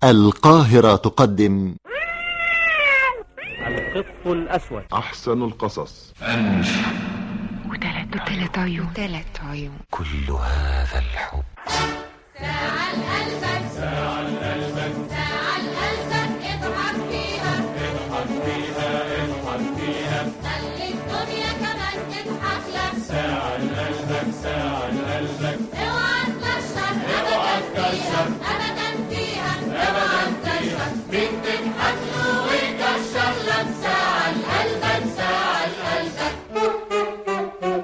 القاهرة تقدم القط الأسود أحسن القصص وثلاث وثلاث عيون ثلاث عيون كل هذا الحب ساعة لقلبك ساعة لقلبك ساعة لقلبك اضحك فيها اضحك فيها اضحك فيها خلي الدنيا كمان تضحك لك ساعة لقلبك ساعة لقلبك اوعى تكشر اوعى تكشر ابدا فيها اوعى تكشر مين تضحك له ويكشر لك ساعة لقلبك ساعة لقلبك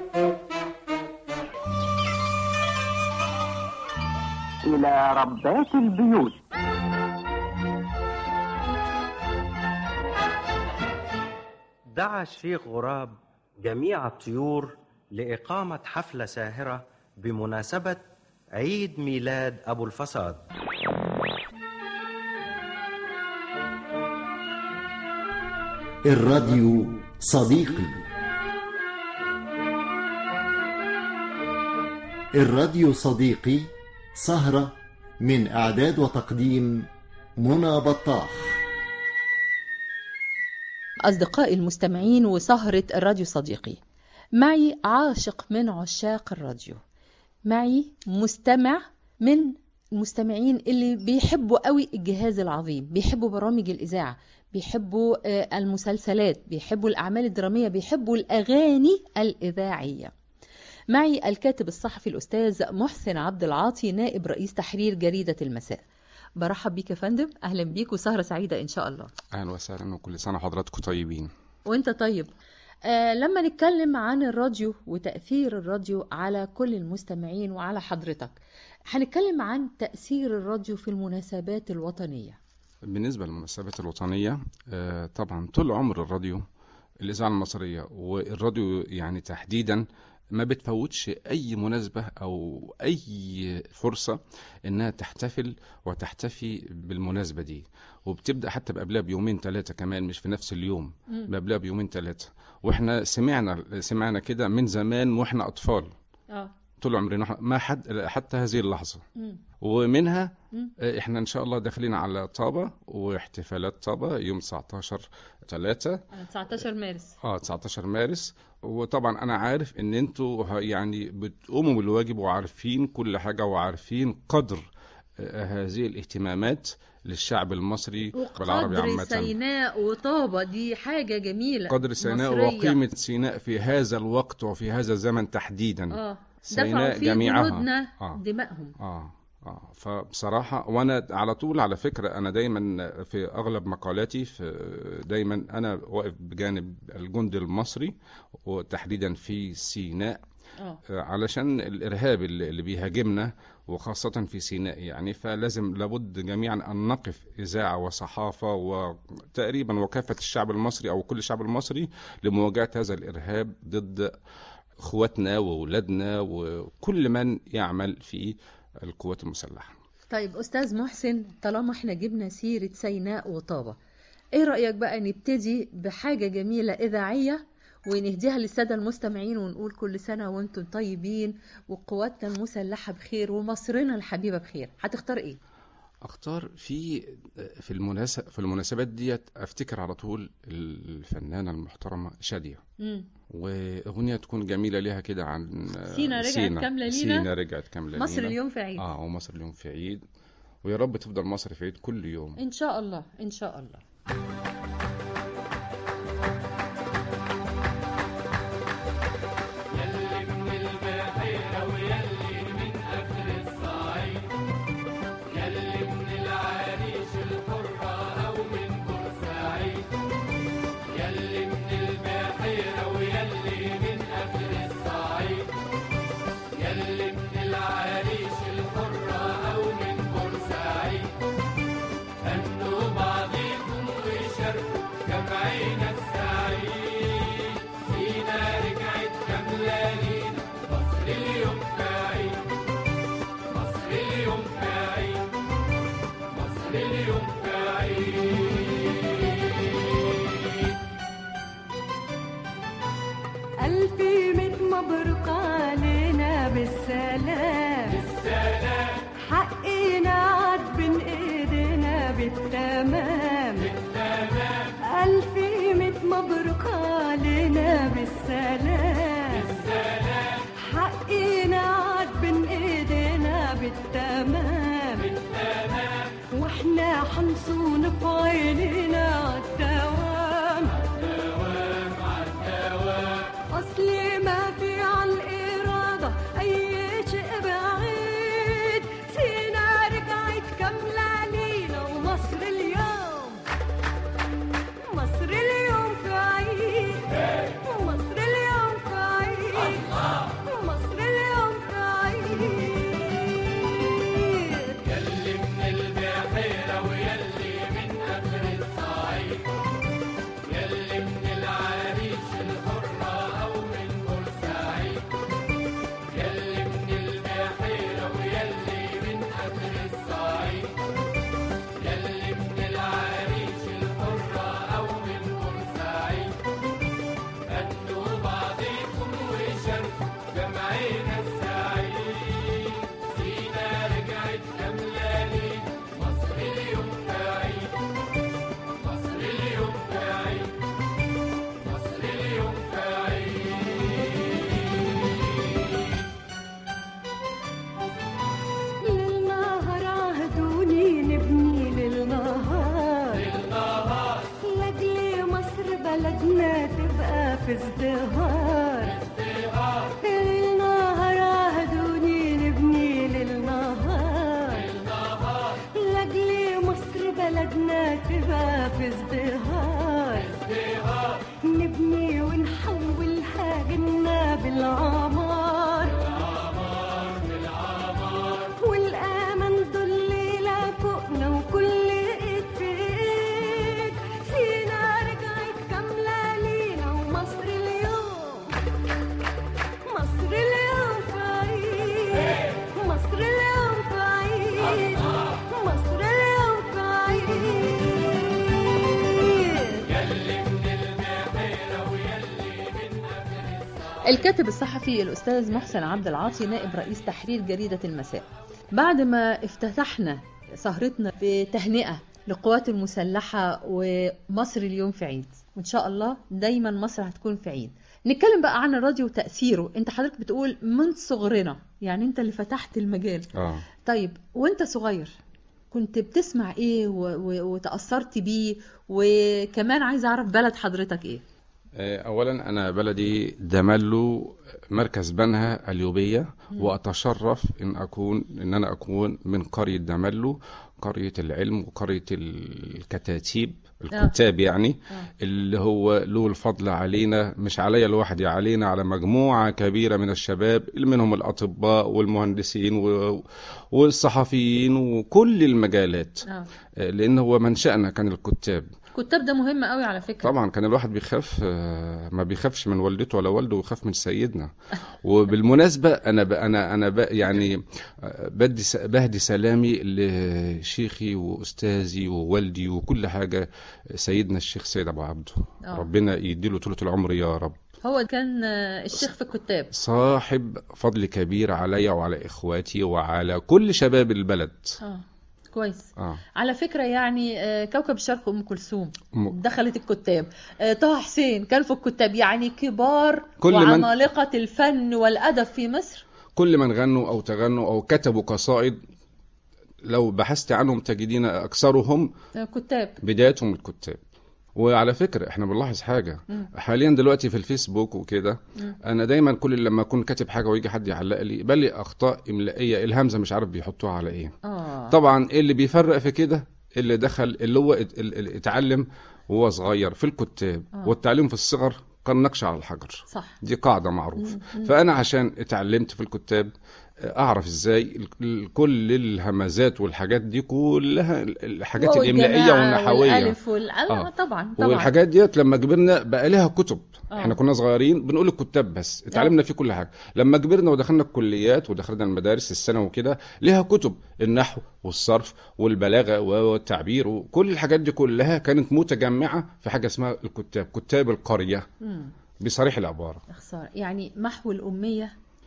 إلى ربات البيوت دعا الشيخ غراب جميع الطيور لإقامة حفلة ساهرة بمناسبة عيد ميلاد أبو الفساد الراديو صديقي الراديو صديقي سهرة من إعداد وتقديم منى بطاح أصدقائي المستمعين وسهرة الراديو صديقي معي عاشق من عشاق الراديو معي مستمع من المستمعين اللي بيحبوا قوي الجهاز العظيم بيحبوا برامج الإذاعة بيحبوا آه، المسلسلات بيحبوا الأعمال الدرامية بيحبوا الأغاني الإذاعية معي الكاتب الصحفي الأستاذ محسن عبد العاطي نائب رئيس تحرير جريدة المساء برحب بيك يا فندم أهلا بيك وسهرة سعيدة إن شاء الله اهلا وسهلا وكل سنه حضراتكم طيبين وانت طيب آه لما نتكلم عن الراديو وتأثير الراديو على كل المستمعين وعلى حضرتك هنتكلم عن تأثير الراديو في المناسبات الوطنية بالنسبه للمناسبات الوطنيه آه، طبعا طول عمر الراديو الاذاعه المصريه والراديو يعني تحديدا ما بتفوتش اي مناسبه او اي فرصه انها تحتفل وتحتفي بالمناسبه دي وبتبدا حتى بقبلها بيومين ثلاثه كمان مش في نفس اليوم بقبلها بيومين ثلاثه واحنا سمعنا سمعنا كده من زمان واحنا اطفال اه طول عمرنا إحنا- ما حد حتى هذه اللحظه ومنها آه، احنا ان شاء الله داخلين على طابة واحتفالات طابة يوم 19 3 19 مارس اه 19 مارس وطبعا انا عارف ان انتوا ه- يعني بتقوموا بالواجب وعارفين كل حاجة وعارفين قدر آه، هذه الاهتمامات للشعب المصري والعربي وقدر عامة سيناء وطابة دي حاجة جميلة قدر سيناء مصرية. وقيمة سيناء في هذا الوقت وفي هذا الزمن تحديدا اه دفعوا سيناء في جميعها. جنودنا آه. دمائهم اه اه فبصراحة وانا على طول على فكرة انا دايما في اغلب مقالاتي في دايما انا واقف بجانب الجند المصري وتحديدا في سيناء اه آه، علشان الارهاب اللي اللي بيهاجمنا وخاصة في سيناء يعني فلازم لابد جميعا ان نقف اذاعة وصحافة وتقريبا وكافة الشعب المصري او كل الشعب المصري لمواجهة هذا الارهاب ضد اخواتنا واولادنا وكل من يعمل في القوات المسلحة طيب أستاذ محسن طالما احنا جبنا سيرة سيناء وطابة ايه رأيك بقى نبتدي بحاجة جميلة إذاعية ونهديها للسادة المستمعين ونقول كل سنة وانتم طيبين وقواتنا المسلحة بخير ومصرنا الحبيبة بخير هتختار ايه؟ اختار في في المناسب في المناسبات ديت افتكر على طول الفنانة المحترمة شادية مم. واغنية تكون جميلة ليها كده عن سينا رجعت كاملة لينا. سينا رجعت كاملة مصر لينا. اليوم في عيد اه ومصر اليوم في عيد ويا رب تفضل مصر في عيد كل يوم إن شاء الله إن شاء الله ألف ميت مبروك علينا بالسلام بالسلام حقنا عاد بين ايدينا بالتمام ألف ميت مبروك علينا بالسلام حقنا عاد بين ايدينا بالتمام واحنا حنصون في عينينا عالدوام اصلي ما في عالإرادة أي شيء بعيد سينا رجعت كاملة لينا ومصر اليوم مصر اليوم في عيد مصر اليوم في عيد مصر اليوم في عيد للنهار عهدوني نبني للنهار لاجل مصر بلدنا تبقى في ازدهار للنهار عهدوني نبني للنهار لاجل مصر بلدنا تبقى في ازدهار نبني ونحولها جنة بالعمار والأمل ضليلة فوقنا وكل إيد في إيد سينا رجعت كاملة لينا ومصر اليوم مصر اليوم في عيد مصر اليوم في عيد مصر اليوم في عيد الكاتب الصحفي الأستاذ محسن عبد العاطي نائب رئيس تحرير جريدة المساء بعد ما افتتحنا سهرتنا بتهنئة للقوات المسلحة ومصر اليوم في عيد وإن شاء الله دايما مصر هتكون في عيد نتكلم بقى عن الراديو وتأثيره انت حضرتك بتقول من صغرنا يعني انت اللي فتحت المجال اه طيب وانت صغير كنت بتسمع ايه و... و... وتأثرت بيه وكمان عايزة اعرف بلد حضرتك ايه آه، اولا انا بلدي دملو مركز بنها اليوبيه واتشرف ان اكون ان انا اكون من قريه دملو قريه العلم وقريه الكتاتيب الكتاب يعني اللي هو له الفضل علينا مش عليا لوحدي علينا على مجموعه كبيره من الشباب اللي منهم الاطباء والمهندسين و- والصحفيين وكل المجالات اه آه، لان هو منشأنا كان الكتاب الكتاب ده مهم قوي على فكرة طبعا كان الواحد بيخاف آه، ما بيخافش من والدته ولا والده ويخاف من سيدنا وبالمناسبة أنا ب أنا أنا ب يعني آه، بدي س- بهدي سلامي لشيخي وأستاذي ووالدي وكل حاجة سيدنا الشيخ سيد أبو عبده آه. ربنا يديله طولة العمر يا رب هو كان آه، الشيخ في الكتاب صاحب فضل كبير علي وعلى إخواتي وعلى كل شباب البلد اه كويس آه. على فكرة يعني آه، كوكب الشرق أم كلثوم م- دخلت الكتاب آه، طه حسين كان في الكتاب يعني كبار كل من- وعمالقة الفن والأدب في مصر كل من غنوا أو تغنوا أو كتبوا قصائد لو بحثت عنهم تجدين أكثرهم آه، كتاب بدايتهم الكتاب وعلى فكرة احنا بنلاحظ حاجة مم. حاليا دلوقتي في الفيسبوك وكده مم. انا دايما كل لما اكون كاتب حاجة ويجي حد يعلق لي بل اخطاء املائية الهمزة مش عارف بيحطوها على ايه اه طبعا اللي بيفرق في كده اللي دخل اللي هو ات- ال- ال- اتعلم وهو صغير في الكتاب آه. والتعليم في الصغر كالنقش على الحجر صح دي قاعدة معروفة مم. فأنا عشان اتعلمت في الكتاب أعرف إزاي ال- ال- كل الهمزات والحاجات دي كلها ال- الحاجات واو الإملائية الجماعة والنحوية والألف وال... آه. آه. طبعا طبعا والحاجات ديت لما كبرنا بقى لها كتب آه. احنا كنا صغيرين بنقول الكتاب بس اتعلمنا فيه كل حاجه لما كبرنا ودخلنا الكليات ودخلنا المدارس الثانوي وكده لها كتب النحو والصرف والبلاغه والتعبير وكل الحاجات دي كلها كانت متجمعه في حاجه اسمها الكتاب كتاب القريه مم. بصريح العباره خسارة يعني محو الأمية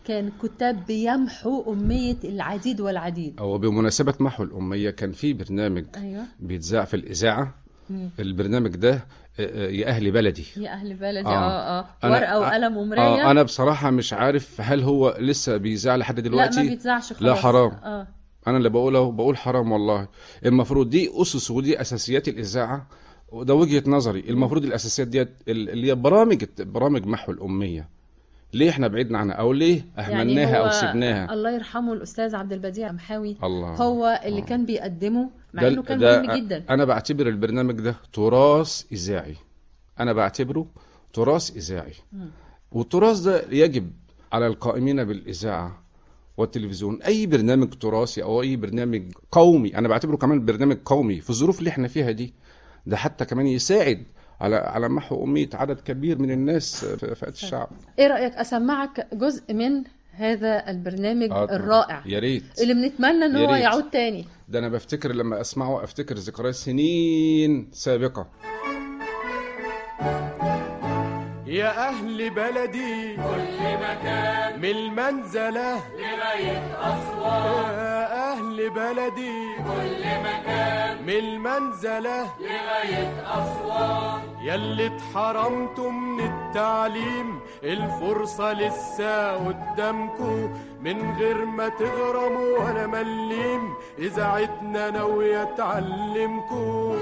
كان كتاب بيمحوا أمية العديد والعديد او بمناسبه محو الاميه كان في برنامج أيوة بيتذاع في الاذاعه مم. البرنامج ده آه، آه، يا اهل بلدي يا أهل بلدي آه. اه اه أنا- ورقة آه، وقلم ومراية اه انا بصراحه مش عارف هل هو لسه بيذاع لحد لا ما دلوقتي بيتذاعش خلاص لا حرام اه انا اللي بقوله بقول حرام والله المفروض دي اسس ودي اساسيات الاذاعه وده وجهه نظري المفروض الاساسيات ديت ال- اللي هي برامج برامج محو الاميه ليه احنا بعدنا عنها او ليه اهملناها هو او سبناها الله يرحمه الأستاذ عبد البديع محاوي الله هو اللي آه. كان بيقدمه مع ده- انه كان ده مهم جدا انا بعتبر البرنامج ده تراث اذاعي انا بعتبره تراث اذاعي مم. والتراث ده يجب على القائمين بالاذاعه والتلفزيون اي برنامج تراثي او اي برنامج قومي انا بعتبره كمان برنامج قومي في الظروف اللي احنا فيها دي ده حتى كمان يساعد على على محو اميه عدد كبير من الناس في فئات الشعب ايه رأيك اسمعك جزء من هذا البرنامج آه، الرائع يا ريت اللي بنتمنى ان يا هو ريت. يعود تاني ده انا بفتكر لما اسمعه افتكر ذكريات سنين سابقه يا أهل بلدي كل مكان من المنزلة لغاية أسوان يا أهل بلدي كل مكان من المنزلة لغاية أسوان ياللي اتحرمتوا من التعليم الفرصة لسه قدامكوا من غير ما تغرموا ولا مليم إذاعتنا ناوية تعلمكوا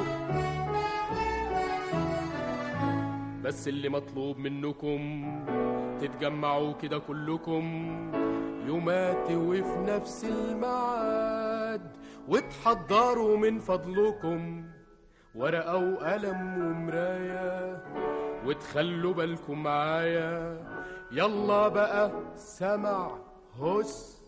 بس اللي مطلوب منكم تتجمعوا كده كلكم يومات وفي نفس الميعاد وتحضروا من فضلكم ورقة وقلم ومراية وتخلوا بالكم معايا يلا بقى سمع هس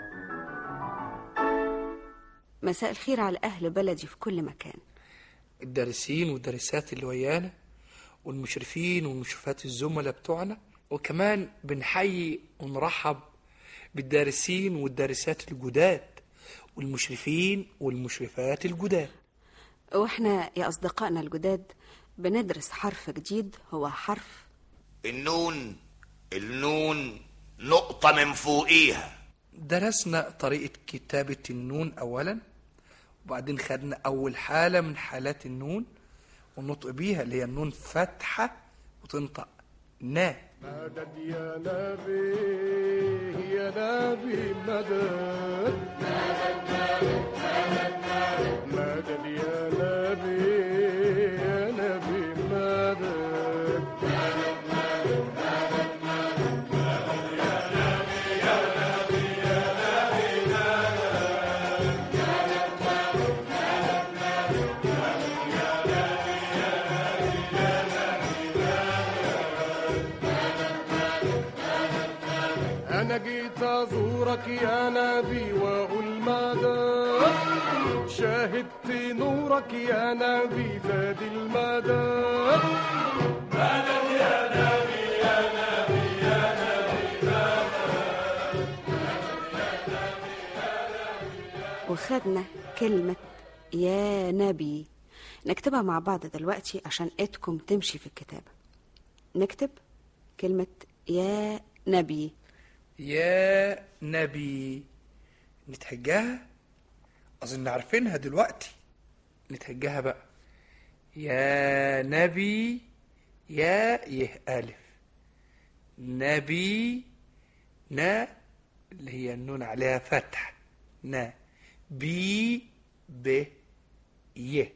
مساء الخير على أهل بلدي في كل مكان الدارسين والدارسات اللي ويانا والمشرفين والمشرفات الزملاء بتوعنا وكمان بنحيي ونرحب بالدارسين والدارسات الجداد والمشرفين والمشرفات الجداد وإحنا يا أصدقائنا الجداد بندرس حرف جديد هو حرف النون النون نقطة من فوقيها درسنا طريقة كتابة النون أولا وبعدين خدنا أول حالة من حالات النون ونطق بيها اللي هي النون فتحة وتنطق نا مدد يا نبي يا نبي مدد مدد يا نبي يا نبي مدد أنا جيت أزورك يا نبي وأقول مدد شاهدت نورك يا نبي زاد المدد مدد يا نبي يا نبي يا نبي وخدنا كلمة يا نبي نكتبها مع بعض دلوقتي عشان ايدكم تمشي في الكتابة نكتب كلمة يا نبي يا نبي نتهجاها أظن عارفينها دلوقتي نتهجاها بقى يا نبي يا يه ألف نبي نا اللي هي النون عليها فتح نا بي ب يه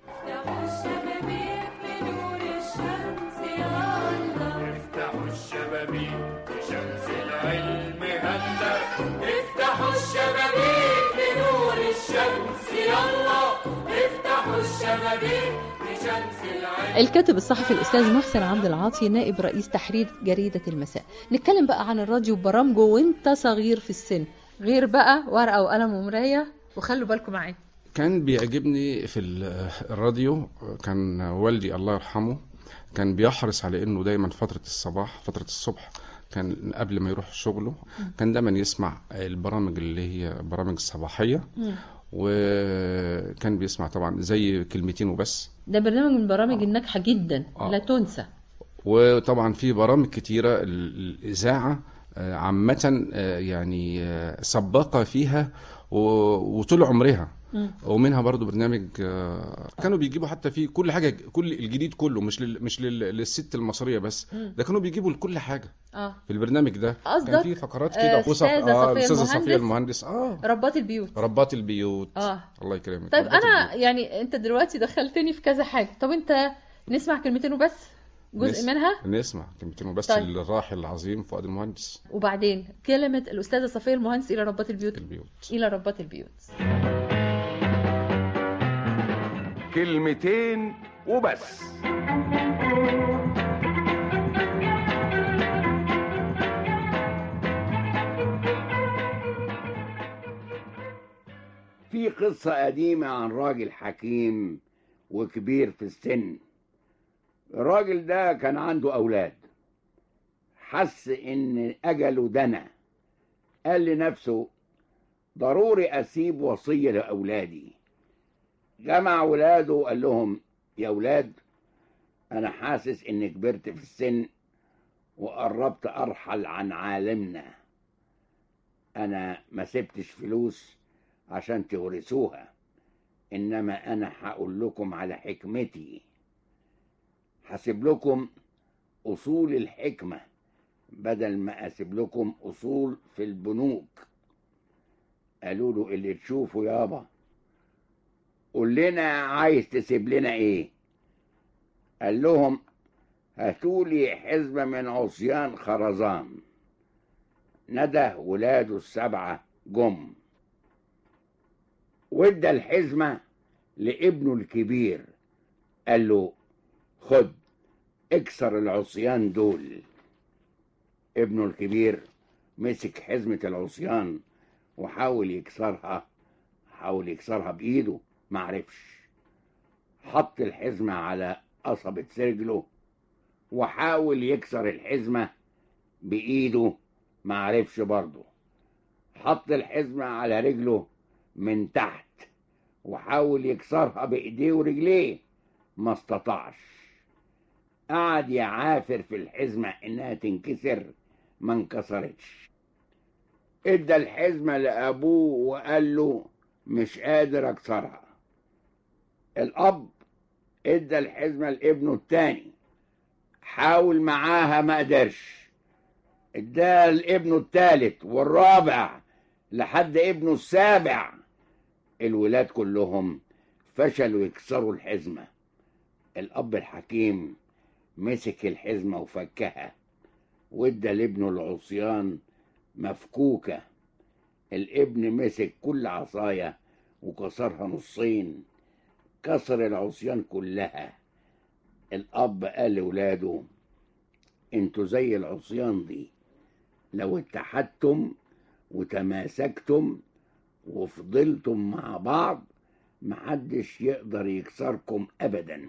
افتحوا الشبابيك لشمس العلم هلا افتحوا الشبابيك لنور الشمس يلا افتحوا الشبابيك لشمس العلم الكاتب الصحفي الأستاذ محسن عبد العاطي نائب رئيس تحرير جريدة المساء نتكلم بقى عن الراديو وبرامجه وانت صغير في السن غير بقى ورقة وقلم ومراية وخلوا بالكم معايا كان بيعجبني في ال- الراديو كان والدي الله يرحمه كان بيحرص على انه دايما فترة الصباح فترة الصبح كان قبل ما يروح شغله كان دايما يسمع البرامج اللي هي برامج الصباحية وكان بيسمع طبعا زي كلمتين وبس ده برنامج من البرامج الناجحة جدا آه. لا تنسى وطبعا في برامج كتيرة ال- الإذاعة آه، عامة آه، يعني آه، سباقة فيها و- وطول عمرها مم. ومنها برضو برنامج آه، كانوا بيجيبوا حتى فيه كل حاجة كل الجديد كله مش لل مش لل للست المصرية بس مم. ده كانوا بيجيبوا لكل حاجة اه في البرنامج ده قصدك كان في فقرات آه، كده وصف أستاذة اه صفية الاستاذة المهندس؟ صفية المهندس اه ربات البيوت ربات البيوت اه الله يكرمك طيب ربات انا يعني انت دلوقتي دخلتني في كذا حاجه طب انت نسمع كلمتين وبس جزء نس- منها نسمع كلمتين وبس طيب. الراحل العظيم فؤاد المهندس وبعدين كلمه الاستاذه صفيه المهندس الى ربات البيوت البيوت الى ربات البيوت كلمتين وبس في قصة قديمة عن راجل حكيم وكبير في السن الراجل ده كان عنده أولاد حس إن أجله دنا قال لنفسه ضروري أسيب وصية لأولادي جمع ولاده وقال لهم يا أولاد أنا حاسس إني كبرت في السن وقربت أرحل عن عالمنا أنا ما سبتش فلوس عشان تورثوها إنما أنا هقول لكم على حكمتي هسيب لكم أصول الحكمة بدل ما أسيب لكم أصول في البنوك قالوا له اللي تشوفه يابا قول لنا عايز تسيب لنا ايه قال لهم هاتولي حزمة من عصيان خرزان ندى ولاده السبعة جم وادى الحزمة لابنه الكبير قال له خد اكسر العصيان دول ابنه الكبير مسك حزمة العصيان وحاول يكسرها حاول يكسرها بإيده معرفش حط الحزمة على قصبة رجله وحاول يكسر الحزمة بإيده معرفش برضه حط الحزمة على رجله من تحت وحاول يكسرها بإيديه ورجليه ما استطاعش قعد يعافر في الحزمة إنها تنكسر ما انكسرتش ادى الحزمة لأبوه وقال له مش قادر أكسرها الأب ادى الحزمة لابنه التاني حاول معاها ما قدرش اداها لابنه التالت والرابع لحد ابنه السابع الولاد كلهم فشلوا يكسروا الحزمة الأب الحكيم مسك الحزمة وفكها وادى لابنه العصيان مفكوكة الابن مسك كل عصاية وكسرها نصين كسر العصيان كلها الأب قال لولاده انتوا زي العصيان دي لو اتحدتم وتماسكتم وفضلتم مع بعض محدش يقدر يكسركم أبداً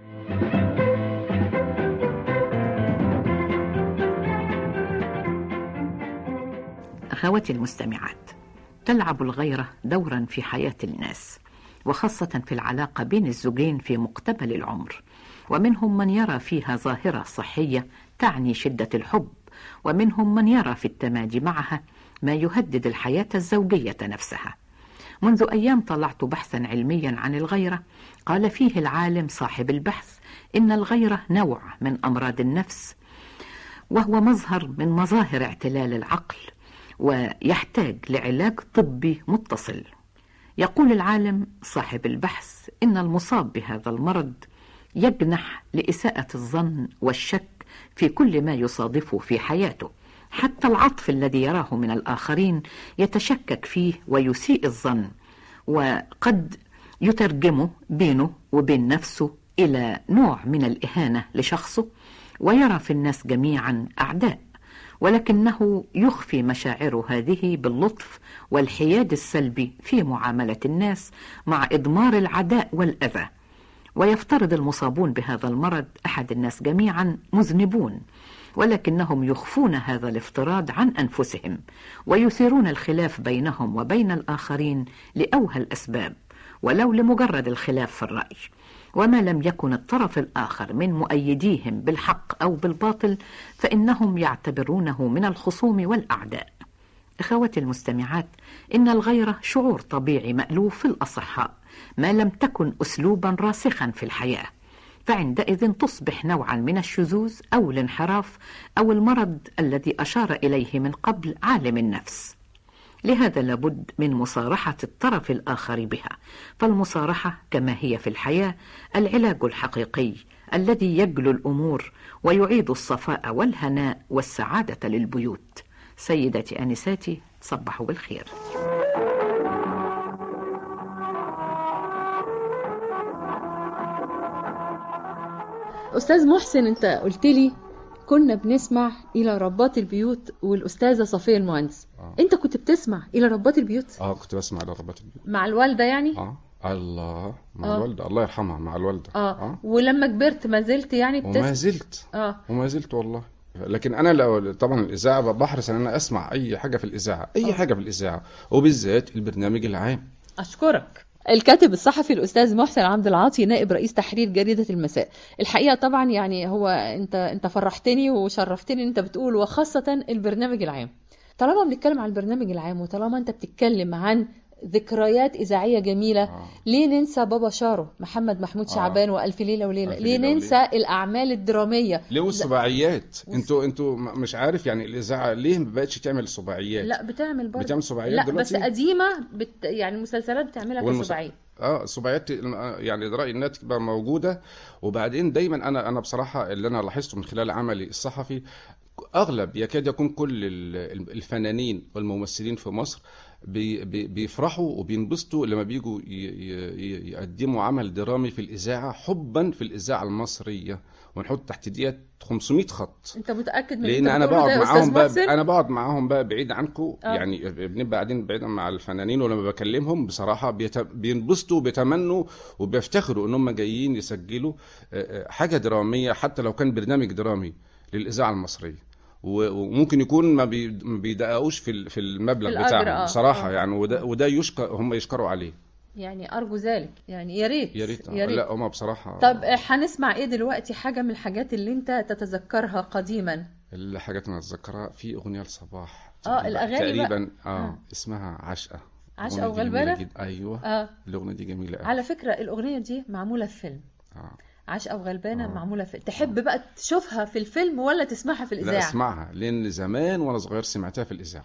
أخواتي المستمعات تلعب الغيرة دورا في حياة الناس وخاصة في العلاقة بين الزوجين في مقتبل العمر ومنهم من يرى فيها ظاهرة صحية تعني شدة الحب ومنهم من يرى في التمادي معها ما يهدد الحياة الزوجية نفسها منذ أيام طلعت بحثا علميا عن الغيرة قال فيه العالم صاحب البحث إن الغيرة نوع من أمراض النفس وهو مظهر من مظاهر اعتلال العقل ويحتاج لعلاج طبي متصل يقول العالم صاحب البحث ان المصاب بهذا المرض يجنح لاساءه الظن والشك في كل ما يصادفه في حياته حتى العطف الذي يراه من الاخرين يتشكك فيه ويسيء الظن وقد يترجمه بينه وبين نفسه الى نوع من الاهانه لشخصه ويرى في الناس جميعا اعداء ولكنه يخفي مشاعره هذه باللطف والحياد السلبي في معامله الناس مع اضمار العداء والاذى ويفترض المصابون بهذا المرض احد الناس جميعا مذنبون ولكنهم يخفون هذا الافتراض عن انفسهم ويثيرون الخلاف بينهم وبين الاخرين لاوهى الاسباب ولو لمجرد الخلاف في الراي وما لم يكن الطرف الآخر من مؤيديهم بالحق أو بالباطل فإنهم يعتبرونه من الخصوم والأعداء أخواتي المستمعات إن الغيرة شعور طبيعي مألوف في الأصحاء ما لم تكن أسلوبا راسخا في الحياة فعندئذ تصبح نوعا من الشذوذ أو الانحراف أو المرض الذي أشار إليه من قبل عالم النفس لهذا لابد من مصارحة الطرف الآخر بها فالمصارحة كما هي في الحياة العلاج الحقيقي الذي يجلو الأمور ويعيد الصفاء والهناء والسعادة للبيوت سيدتي أنساتي تصبحوا بالخير أستاذ محسن أنت قلت لي كنا بنسمع إلى ربات البيوت والأستاذة صفية المهندس آه. أنت كنت بتسمع إلى ربات البيوت اه كنت بسمع لربات البيوت مع الوالدة يعني اه الله مع آه. الوالدة الله يرحمها مع الوالدة آه. ولما كبرت ما زلت يعني بتسمع وما زلت آه. وما زلت والله لكن انا لو طبعا الاذاعه بحرص ان انا اسمع اي حاجه في الاذاعه اي آه. حاجه في الاذاعه وبالذات البرنامج العام أشكرك الكاتب الصحفي الأستاذ محسن عبد العاطي نائب رئيس تحرير جريدة المساء الحقيقة طبعا يعني هو أنت أنت فرحتني وشرفتني إن أنت بتقول وخاصة البرنامج العام طالما بنتكلم عن البرنامج العام وطالما أنت بتتكلم عن ذكريات إذاعية جميلة آه. ليه ننسى بابا شارو محمد محمود آه. شعبان وألف ليلة وليلة ألف ليه ليلة ننسى الأعمال الدرامية ليه والسباعيات انتوا انتوا م- مش عارف يعني الاذاعه ليه ما بقتش تعمل سباعيات لا بتعمل برضه بتعمل سباعيات لا دلوقتي؟ بس قديمة بت... يعني المسلسلات بتعملها والمس- كسباعية اه السباعيات يعني رايي انها تبقى موجوده وبعدين دايما انا انا بصراحه اللي انا لاحظته من خلال عملي الصحفي اغلب يكاد يكون كل ال- الفنانين والممثلين في مصر بي- بي- بيفرحوا وبينبسطوا لما بيجوا ي- ي- ي- يقدموا عمل درامي في الاذاعه حبا في الاذاعه المصريه ونحط تحت ديت 500 خط انت متأكد من اللي لان انت انا بتقوله بقعد ده يا أستاذ معاهم بقى محسن؟ انا بقعد معاهم بقى بعيد عنكم آه. يعني بنبقى قاعدين بعيدا مع الفنانين ولما بكلمهم بصراحه بيت- بينبسطوا وبيتمنوا وبيفتخروا ان هم جايين يسجلوا آه، آه، حاجه دراميه حتى لو كان برنامج درامي للاذاعه المصريه و- وممكن يكون ما بي- ما بيدققوش في ال- في المبلغ في الأجر، بتاعهم آه. بصراحه آه. يعني وده وده يشكر هم يشكروا عليه يعني أرجو ذلك يعني يا ريت يا ريت يا ريت لا هم بصراحه طب هنسمع ايه دلوقتي حاجة من الحاجات اللي انت تتذكرها قديما الحاجات اللي انا اتذكرها في اغنيه لصباح اه الأغاني بقى. تقريبا اه آه. اسمها عشقه عشقة الأغنية دي جميلة وغلبانة؟ جدا. ايوه اه الاغنيه دي جميله قوي على فكرة الأغنية دي معمولة في فيلم آه. عشقة وغلبانة معمولة في تحب بقى تشوفها في الفيلم ولا تسمعها في لا الإذاعة اسمعها لان زمان وانا صغير سمعتها في الاذاعه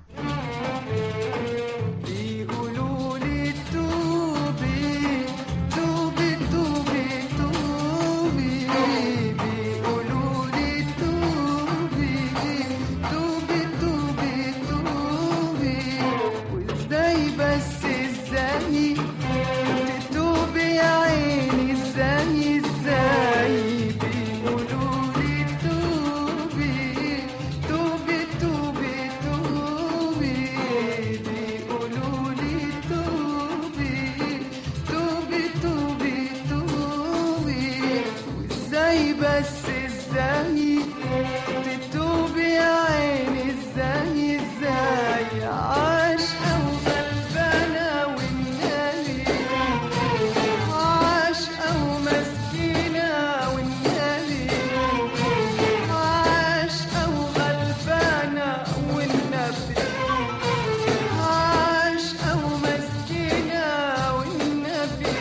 بيقولوا لي توبي توبي توبي توبي بيقولوا لي توبي توبي توبي توبي وازاي بس ازاي تتوبي يا عيني ازاي ازاي بيقولوا لي توبي توبي توبي توبي بيقولوا لي توبي توبي توبي توبي وازاي بس ازاي تتوبي يا عيني ازاي ازاي عاشقة وغلبانة والنبي عاشقة ومسكينة والنبي عاشقة وغلبانة والنبي عاشقة ومسكينة والنبي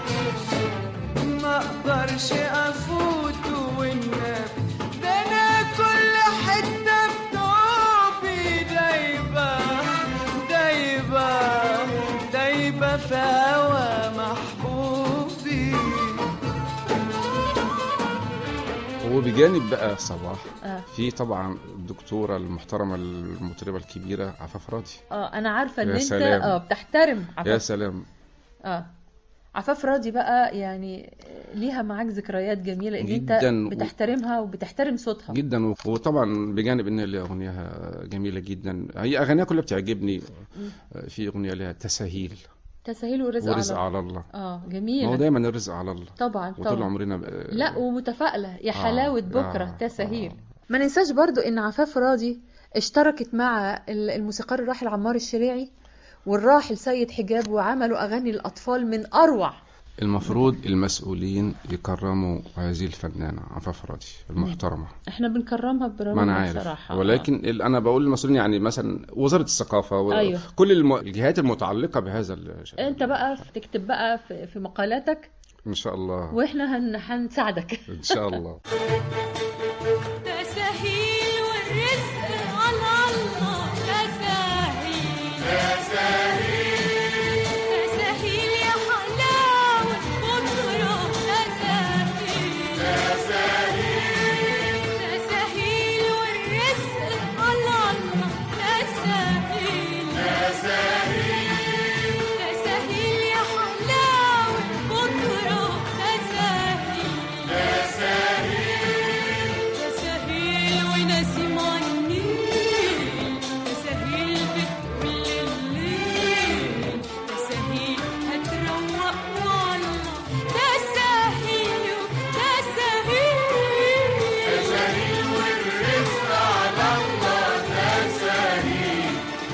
ما اقدرش افوت والنبي ده انا كل حتة بتوبي دايبة دايبة دايبة في هوا محبوبي وبجانب بقى صباح آه. في طبعا الدكتوره المحترمه المطربه الكبيره عفاف راضي اه انا عارفة ان يا انت سلام. اه بتحترم يا عفاف سلام اه عفاف راضي بقى يعني ليها معاك ذكريات جميلة ان انت جداً و- بتحترمها وبتحترم صوتها جدا و- وطبعا بجانب ان اللي اغنيها جميله جدا هي اغانيها كلها بتعجبني في اغنيه لها تساهيل تسهيل ورزق, ورزق على على الله اه ما هو جميلة دايما الرزق على الله طبعا وطول طبعا عمرنا ب- لا ومتفائلة يا آه، حلاوة بكرة آه، تسهيل ما ننساش برضو ان عفاف راضي اشتركت مع ال- الموسيقار الراحل عمار الشريعي والراحل سيد حجاب وعملوا اغاني للاطفال من اروع المفروض المسؤولين يكرموا هذه الفنانة عفاف راضي المحترمة احنا بنكرمها ما برغم انا عارف بصراحة ولكن ال- انا بقول المسؤولين يعني مثلا وزارة الثقافة و- أيوه. كل الم- الجهات المتعلقة بهذا ال- انت بقى تكتب بقى في في مقالاتك ان شاء الله واحنا هن... هنساعدك ان شاء الله تساهيل والرزق على الله تساهيل تساهيل تساهيل يا حلاوة بكرة تساهيل تساهيل تساهيل والرزق على الله تساهيل تساهيل تساهيل يا حلاوة بكرة تساهيل تساهيل تساهيل ونسيم النيل تساهيل بتقول الليل تساهيل هتروق والله تساهيل تساهيل تساهيل والرزق على الله تساهيل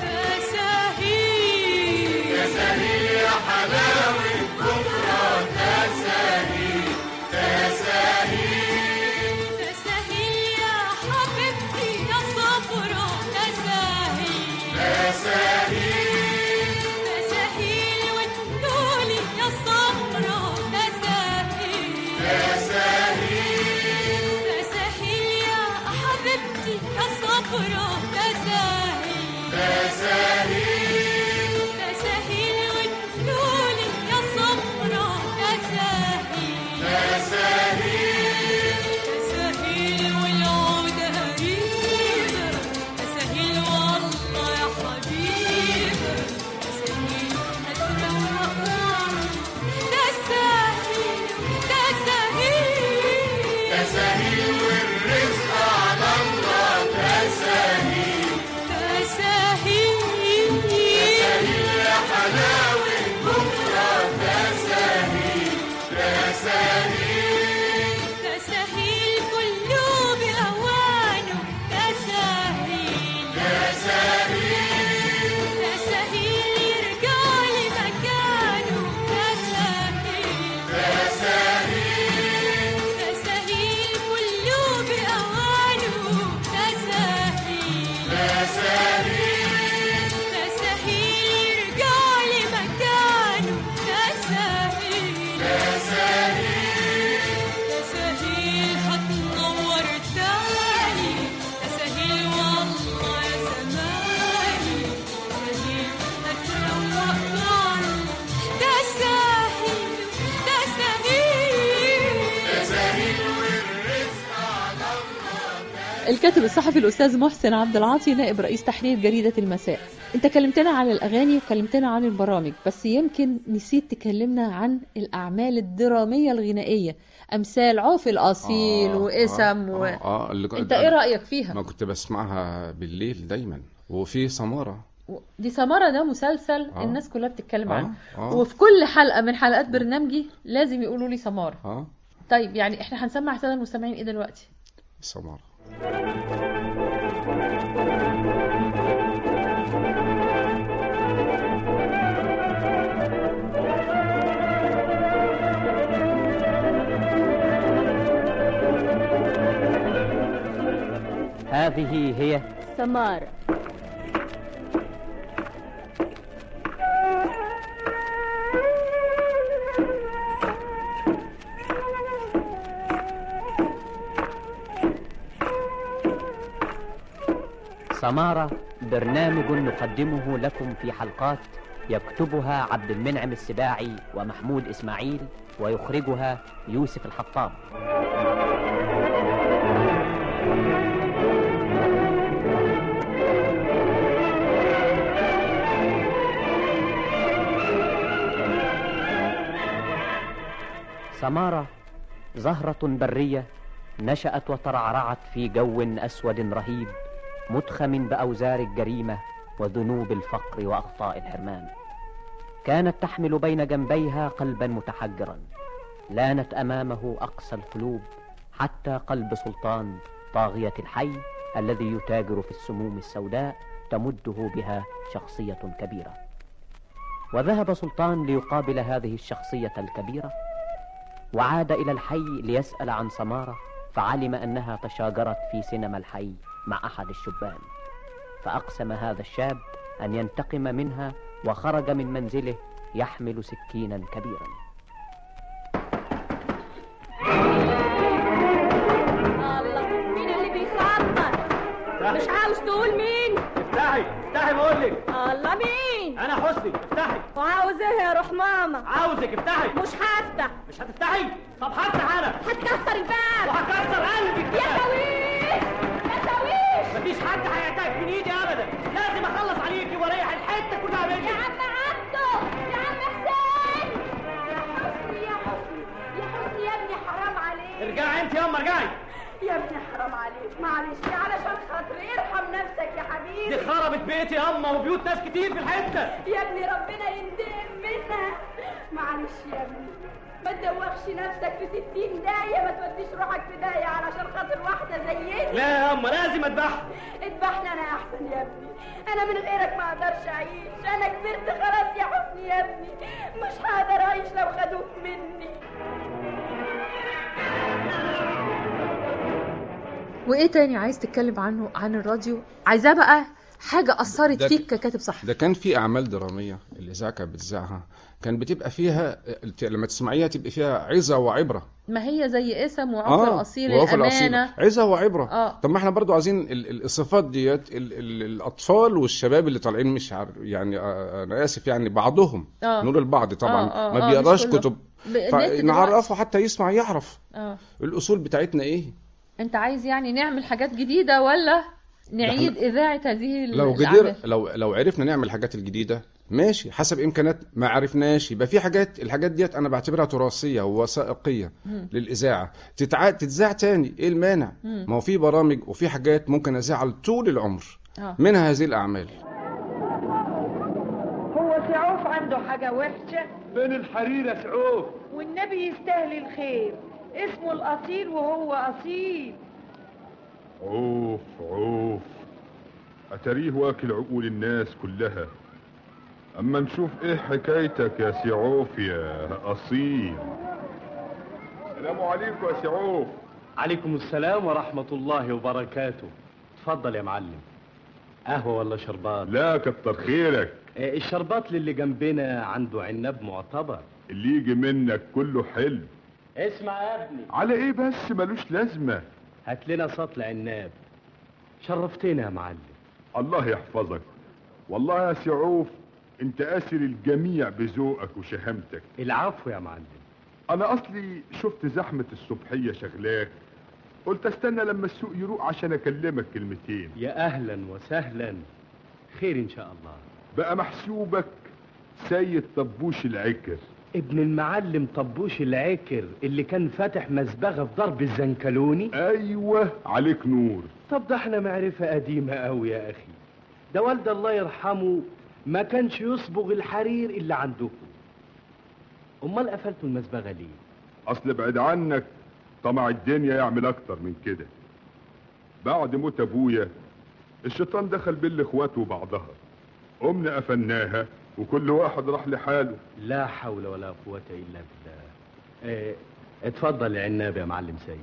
تساهيل تساهيل يا حلاوة بكرة تساهيل تساهيل تساهيل يا حبيبتي يا صبرة تساهيل تساهيل تساهيل وتقولي يا صبرة تساهيل تساهيل تساهيل يا حبيبتي يا صبرة تساهيل تساهيل تساهيل وتقولي يا صبرة تساهيل تساهيل تساهيل والعودة قريبة تساهيل والله يا حبيبة تساهيل هتروق والله تساهيل تساهيل تساهيل والرزق على الله تساهيل تساهيل تساهيل يا حلاوة بكرة تساهيل تساهيل تساهيل كله بأوانه تساهيل تساهيل تساهيل يرجع لمكانه تساهيل تساهيل تساهيل كله بأوانه تساهيل تساهيل تساهيل يرجع لمكانه تساهيل تساهيل تساهيل هتنور تاني تساهيل والله يا زماني تساهيل هتروق والله تساهيل تساهيل تساهيل والرزق على الله الكاتب الصحفي الأستاذ محسن عبد العاطي نائب رئيس تحرير جريدة المساء أنت كلمتنا عن الأغاني وكلمتنا عن البرامج بس يمكن نسيت تكلمنا عن الأعمال الدرامية الغنائية أمثال عوف الأصيل آه، وإسم و... اه, آه اللي أنت إيه رأيك فيها؟ ما كنت بسمعها بالليل دايما وفي سمارة دي سمارة ده مسلسل آه. الناس كلها بتتكلم آه، عنه آه. وفي كل حلقة من حلقات برنامجي لازم يقولوا لي سمارة اه طيب يعني احنا هنسمع السادة المستمعين ايه دلوقتي؟ سمارة هذه هي سمارة سمارة برنامج نقدمه لكم في حلقات يكتبها عبد المنعم السباعي ومحمود إسماعيل ويخرجها يوسف الحطاب سمارة زهرة برية نشأت وترعرعت في جو أسود رهيب متخم بأوزار الجريمة وذنوب الفقر وأخطاء الحرمان كانت تحمل بين جنبيها قلبا متحجرا لانت أمامه أقسى القلوب حتى قلب سلطان طاغية الحي الذي يتاجر في السموم السوداء تمده بها شخصية كبيرة وذهب سلطان ليقابل هذه الشخصية الكبيرة وعاد إلى الحي ليسأل عن سمارة فعلم أنها تشاجرت في سينما الحي مع أحد الشبان فأقسم هذا الشاب أن ينتقم منها وخرج من منزله يحمل سكينا كبيرا الله مين اللي بيخبط مش عاوز تقول مين افتحي افتحي بقول لك الله مين انا حسني افتحي وعاوز ايه يا روح ماما عاوزك افتحي مش هفتح مش هتفتحي طب هفتح انا هتكسر الباب وهكسر قلبك يا شاويش يا شاويش مفيش حد هيعترف من ايدي ابدا لازم اخلص عليكي واريح الحته كلها منك يا عم عبده يا عم حسين يا حسني يا حسني يا حسني يا ابني حرام عليك ارجعي انت ياما ارجعي يا ابني حرام عليك معلش علشان خاطري ارحم نفسك يا حبيبي دي خربت بيتي ياما وبيوت ناس كتير في الحته يا ابني ربنا ينتقم منها معلش يا ابني ما تدوخش نفسك في ستين داية ما توديش روحك في داية علشان خاطر واحدة زينا لا يا ياما لازم اذبحها اذبحني انا احسن يا ابني انا من غيرك ما اقدرش اعيش انا كبرت خلاص يا حسني يا ابني مش هقدر اعيش لو خدوك مني وايه تاني عايز تتكلم عنه عن الراديو عايزاه بقى حاجه اثرت ده- فيك ككاتب صحفي ده كان في اعمال دراميه الاذاعه كانت بتذاعها كان بتبقى فيها لما تسمعيها تبقى فيها عظه وعبره ما هي زي اسم وعوف الاصيل وعوف الأصيل. الامانه عظه وعبره اه طب ما احنا برضو عايزين ال- ال- الصفات ديت ال- ال- الاطفال والشباب اللي طالعين مش عارف يعني آه، انا اسف يعني بعضهم آه. نقول البعض طبعا آه، آه، ما آه، بيقراش مش كله. كتب بالنت فنعرفه حتى يسمع يعرف اه الاصول بتاعتنا ايه انت عايز يعني نعمل حاجات جديده ولا نعيد اذاعه هذه لو الأعمال؟ قدر لو لو عرفنا نعمل الحاجات الجديده ماشي حسب امكانات ما عرفناش يبقى في حاجات الحاجات ديت انا بعتبرها تراثيه ووثائقيه مم. للاذاعه تتع... تتذاع تاني ايه المانع مم. ما هو في برامج وفي حاجات ممكن اذاعها طول العمر آه. منها هذه الاعمال هو سعوف عنده حاجة وحشة فين الحرير يا سعوف والنبي يستاهل الخير اسمه الأصيل وهو أصيل عوف عوف أتريه واكل عقول الناس كلها أما نشوف إيه حكايتك يا سعوف يا أصيل السلام عليكم يا سعوف عليكم السلام ورحمة الله وبركاته اتفضل يا معلم قهوة ولا شربات لا كتر خيرك آه، الشربات اللي جنبنا عنده عنب معتبر اللي يجي منك كله حلو اسمع يا ابني على إيه بس ملوش لازمة هات لنا سطل عناب شرفتنا يا معلم الله يحفظك والله يا سعوف انت اسر الجميع بذوقك وشهامتك العفو يا معلم انا اصلي شفت زحمة الصبحية شغلاك قلت استنى لما السوق يروق عشان اكلمك كلمتين يا اهلا وسهلا خير ان شاء الله بقى محسوبك سيد طبوش العكر ابن المعلم طبوش العكر اللي كان فاتح مزبغة في ضرب الزنكلوني ايوه عليك نور طب ده احنا معرفة قديمة قوي يا اخي ده والد الله يرحمه ما كانش يصبغ الحرير الا عندكم امال قفلتوا المزبغة ليه اصل بعد عنك طمع الدنيا يعمل اكتر من كده بعد موت ابويا الشيطان دخل بين الاخوات وبعضها قمنا قفلناها وكل واحد راح لحاله لا حول ولا قوة الا بالله اه اتفضل يا عناب يا معلم سيد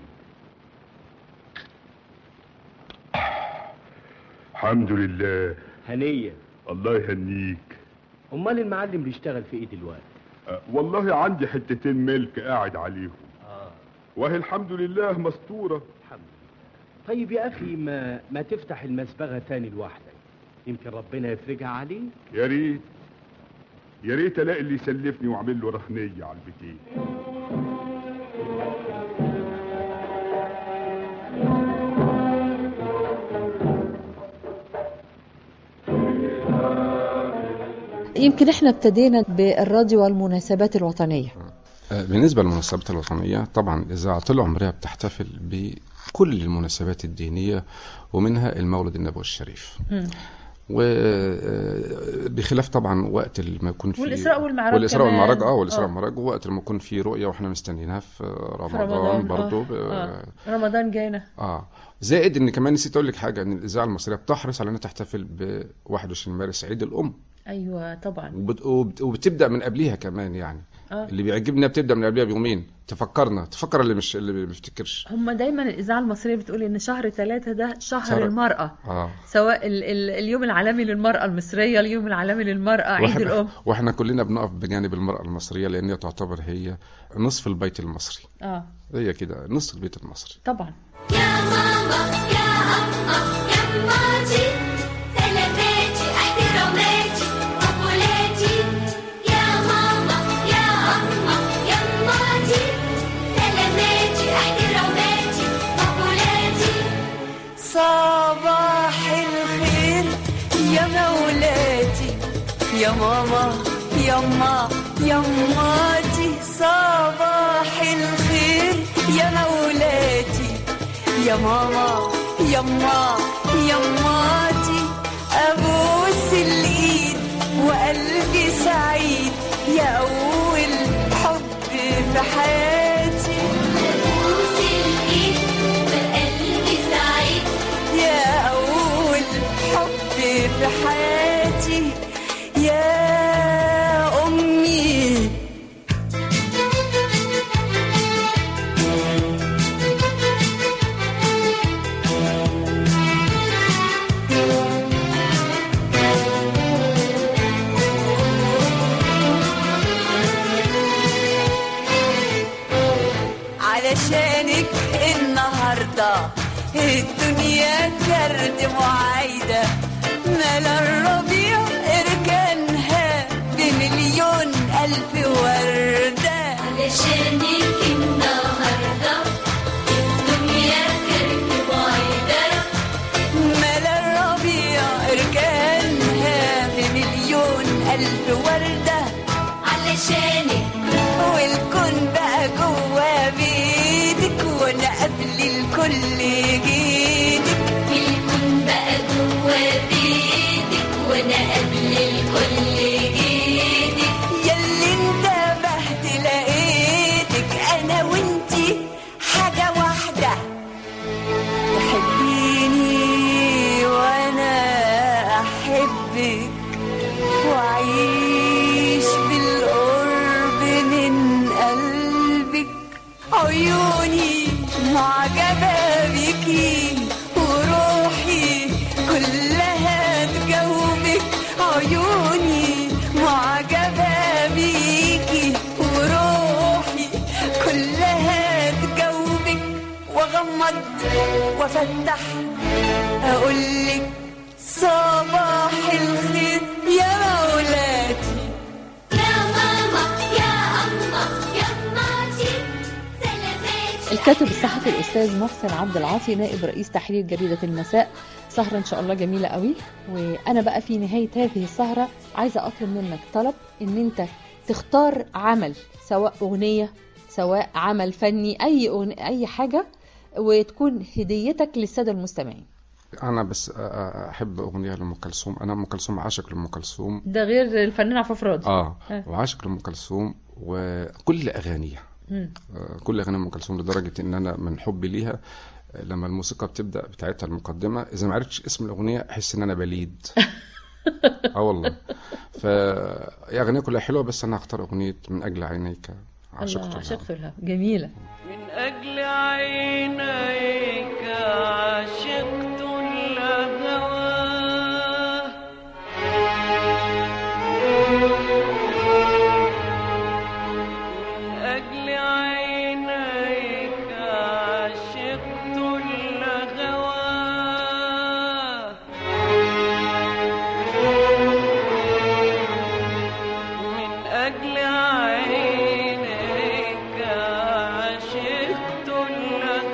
الحمد لله هنية الله يهنيك امال المعلم بيشتغل في ايه دلوقتي أه والله عندي حتتين ملك قاعد عليهم اه وهي الحمد لله مستورة الحمد لله طيب يا اخي ما ما تفتح المسبغة تاني لوحدك يمكن ربنا يفرجها عليك يا ريت يا ريت الاقي اللي يسلفني واعمل له رهنية على البيتين يمكن احنا ابتدينا بالراديو والمناسبات الوطنيه آه، بالنسبة للمناسبات الوطنية طبعا الإذاعة طول عمرها بتحتفل بكل المناسبات الدينية ومنها المولد النبوي الشريف مم. وبخلاف طبعا وقت ما يكون في والإسراء والمعراج والإسراء كمان. والمعراج اه والإسراء آه. والمعراج ووقت ما يكون في رؤية واحنا مستنيينها في رمضان, في رمضان برضو آه. آه. رمضان جاينا اه زائد ان كمان نسيت اقول لك حاجه ان الاذاعه المصريه بتحرص على انها تحتفل ب 21 مارس عيد الام ايوه طبعا وبت... وبت... وبتبدا من قبليها كمان يعني اه اللي بيعجبني إنها بتبدا من قبلها بيومين تفكرنا تفكر اللي مش اللي ما بيفتكرش هم دايما الاذاعه المصريه بتقول ان شهر ثلاثة ده شهر شهر- المراه اه سواء ال ال اليوم العالمي للمراه المصريه اليوم العالمي للمراه عيد واحنا, الام واحنا كلنا بنقف بجانب المراه المصريه لان هي تعتبر هي نصف البيت المصري اه هي كده نصف البيت المصري طبعا يماتي سلاماتي احتراماتي مقولاتي يا ماما يا أما يماتي سلاماتي احتراماتي مقولاتي صباح الخير يا مولاتي يا ماما يما يماتي صباح الخير يا مولاتي يا ماما يما يماتي ابوس الايد وقلبي سعيد يا اول حب في حياتي ابوس الايد وقلبي سعيد يا أول حب في حياتي يا أمي علشانك النهارده الدنيا كرد معايدة ملا الربيع اركانها بمليون ألف وردة علشانك النهارده الدنيا كانت بعيدة ملا الربيع اركانها بمليون ألف وردة علشانك والكون بقى جوا بيتك وانا قبل الكل جيتك الكون بقى جوا بيتك وانا قبل الكل جيتك ياللي انتبهت لقيتك انا وانتي حاجة واحدة تحبيني وانا احبك واعيش بالقرب من قلبك عيوني معجبة بيكي وروحي كلها تجاوبك عيوني معجبة بيكي وروحي كلها تجاوبك واغمض وافتح اقولك صباح الخير يا مولاتي يا ماما يا أما يماتي سلاماتي الكاتب الصحفي الاستاذ محسن عبد العاطي نائب رئيس تحرير جريده المساء سهره ان شاء الله جميله قوي وانا بقى في نهايه هذه السهره عايزه اطلب منك طلب ان انت تختار عمل سواء اغنيه سواء عمل فني اي أغنية اي حاجه وتكون هديتك للساده المستمعين انا بس أ- أ- احب اغنيه لام كلثوم انا ام كلثوم عاشق لام كلثوم ده غير الفنان عفاف راضي اه آه. وعاشق لام كلثوم وكل اغانيها مم. آه، كل اغاني ام كلثوم لدرجه ان انا من حبي ليها آه، لما الموسيقى بتبدا بتاعتها المقدمه اذا ما عرفتش اسم الاغنيه احس ان انا بليد اه والله ف هي اغنيه كلها حلوه بس انا هختار اغنيه من اجل عينيك عشقت الله لها. عشقت لها جميله من أجل عينيك عشقت الهوى من أجل عينيك عشقت الهوى من أجل عينيك عشقت الهوى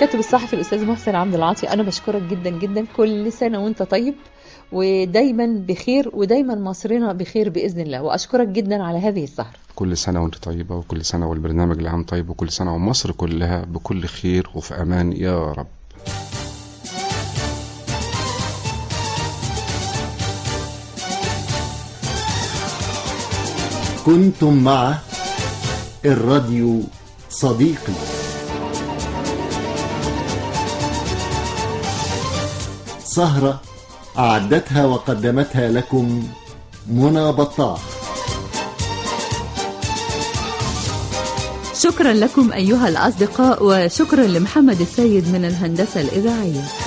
الكاتب الصحفي الاستاذ محسن عبد العاطي انا بشكرك جدا جدا كل سنه وانت طيب ودايما بخير ودايما مصرنا بخير باذن الله واشكرك جدا على هذه السهره كل سنة وانت طيبة وكل سنة والبرنامج العام طيب وكل سنة ومصر كلها بكل خير وفي أمان يا رب كنتم مع الراديو صديقي سهرة أعدتها وقدمتها لكم منى بطاح شكرا لكم أيها الأصدقاء وشكرا لمحمد السيد من الهندسة الإذاعية